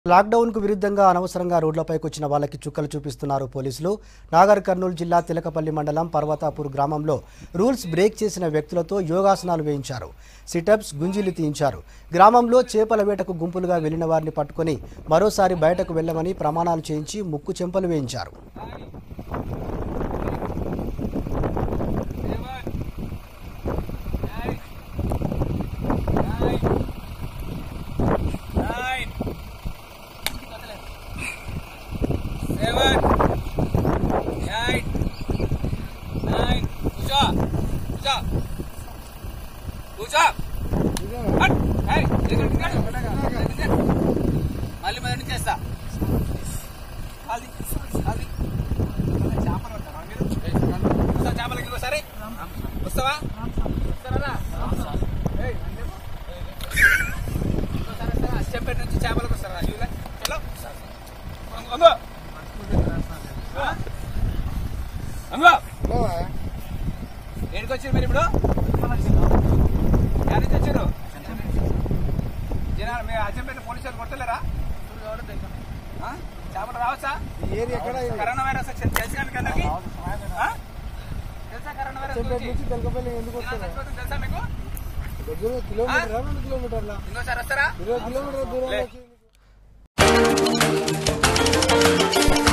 లాక్డౌన్కు విరుద్ధంగా అనవసరంగా రోడ్లపైకి వచ్చిన వాళ్ళకి చుక్కలు చూపిస్తున్నారు పోలీసులు నాగర్ కర్నూలు జిల్లా తిలకపల్లి మండలం పర్వతాపూర్ గ్రామంలో రూల్స్ బ్రేక్ చేసిన వ్యక్తులతో యోగాసనాలు వేయించారు సిటప్స్ గుంజీలు తీయించారు గ్రామంలో చేపల వేటకు గుంపులుగా వెళ్లిన వారిని పట్టుకొని మరోసారి బయటకు వెళ్లమని ప్రమాణాలు చేయించి ముక్కు చెంపలు వేయించారు nine, seven, eight, nine. కూర్చో కూర్చో కూర్చో హట్. ఏయ్, ఇక్కడ ఇక్కడ. మళ్ళీ మొదటి నుంచి చేస్తా అది అది చేపలు పట్టారా మీరు వస్తావా చేపలకి ఇంకోసారి వస్తావా వస్తారా ఏయ్ ఇంకోసారి వస్తారా అచ్చంపేట నుంచి చేపలకు వస్తారా చూడలే చలో అంగో అంగో ఏడికి వచ్చారు మీరు ఇప్పుడు ఎక్కడి నుంచి వచ్చారు జనాలు మీరు అచ్చంపేట పోలీసులు కొట్టలేరా ఆ? చేపలు రావచ్చా కరోనా వైరస్ వచ్చింది తెలుసా మీకు అందరికి ఆ? తెలుసా కరోనా వైరస్ గురించి? జనాలు చచ్చిపోతుంది తెలుసా మీకు కిలోమీటర్ రెండు కిలోమీటర్ల ఇంకోసారి వస్తారా ఇరవై కిలోమీటర్ దూరం లే. వచ్చి